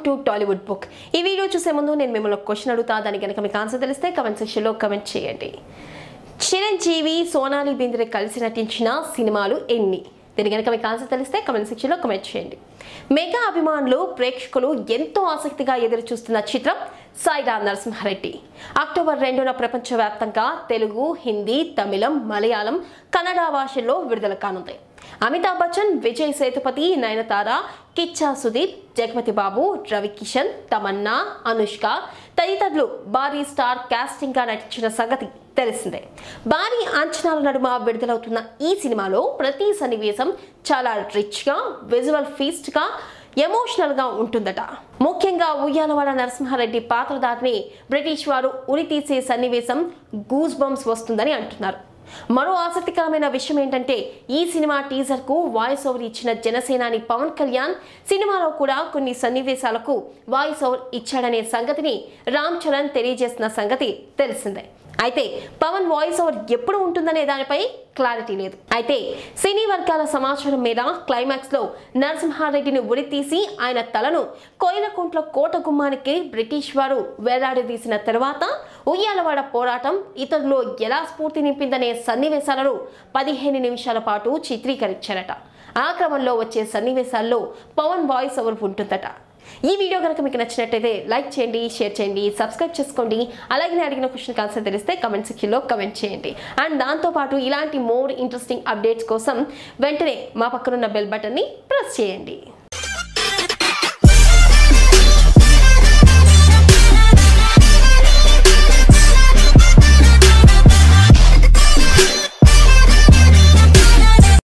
to Tollywood book ఈ video చూసే ముందు నేను మిమ్మల్ని ఒక క్వశ్చన్ అడుగుతా దానికి కనుక మీకు ఆన్సర్ తెలిస్తే కమెంట్ సెక్షన్లో కమెంట్ చేయండి చిరంజీవి సోనాలి బింద్రే కలిసి నటించిన సినిమాలు ఎన్ని దీని కనుక మీకు ఆన్సర్ తెలిస్తే కమెంట్ సెక్షన్లో కమెంట్ చేయండి మెగా అభిమానులు ప్రేక్షకులు ఎంతో ఆసక్తిగా ఎదురు చూస్తున్న చిత్రం సాయిరా నరసింహారెడ్డి అక్టోబర్ రెండున ప్రపంచవ్యాప్తంగా తెలుగు హిందీ తమిళం మలయాళం కన్నడ భాషల్లో విడుదల కానుంది అమితాబ్ బచ్చన్ విజయ్ సేతుపతి నయనతార కిచ్చా సుదీప్ జగపతి బాబు రవి కిషన్ తమన్నా అనుష్క తదితరులు భారీ స్టార్ కాస్టింగ్ గా నటించిన సంగతి తెలిసిందే భారీ అంచనాల నడుమ విడుదలవుతున్న ఈ సినిమాలో ప్రతి సన్నివేశం చాలా రిచ్ గా విజువల్ ఫీస్ట్ గా ఎమోషనల్ గా ఉంటుందట ముఖ్యంగా ఉయ్యాలవాడ నరసింహారెడ్డి పాత్రధారిని బ్రిటిష్ వారు ఉరి తీసే సన్నివేశం గూస్ బంప్స్ వస్తుందని అంటున్నారు మరో ఆసక్తికరమైన విషయం ఏంటంటే ఈ సినిమా టీజర్ కు వాయిస్ ఓవర్ ఇచ్చిన జనసేనాని పవన్ కళ్యాణ్ సినిమాలో కూడా కొన్ని సన్నివేశాలకు వాయిస్ ఓవర్ ఇచ్చాడనే సంగతిని రామ్ చరణ్ తెలియజేసిన సంగతి తెలిసిందే అయితే పవన్ వాయిస్ ఓవర్ ఎప్పుడు ఉంటుందనే దానిపై క్లారిటీ లేదు అయితే సినీ వర్గాల సమాచారం మీద క్లైమాక్స్ లో నరసింహారెడ్డిని ఉరితీసి ఆయన తలను కోయిలకుంట్ల కోట గుమ్మానికి బ్రిటిష్ వారు వేలాడదీసిన తర్వాత ఉయ్యాలవాడ పోరాటం ఇతరులు ఎలా స్ఫూర్తి నింపిందనే సన్నివేశాలను పదిహేను నిమిషాల పాటు చిత్రీకరించారట ఆ క్రమంలో వచ్చే సన్నివేశాల్లో పవన్ వాయిస్ ఓవర్ ఉంటుందట ఈ వీడియో కనుక మీకు నచ్చినట్టయితే లైక్ చేయండి షేర్ చేయండి సబ్స్క్రైబ్ చేసుకోండి అలాగే నేను అడిగిన క్వశ్చన్ ఆన్సర్ తెలిస్తే కమెంట్ సెక్షన్లో కమెంట్ చేయండి అండ్ దాంతోపాటు ఇలాంటి మోర్ ఇంట్రెస్టింగ్ అప్డేట్స్ కోసం వెంటనే మా పక్కనున్న బెల్ బటన్ని ప్రెస్ చేయండి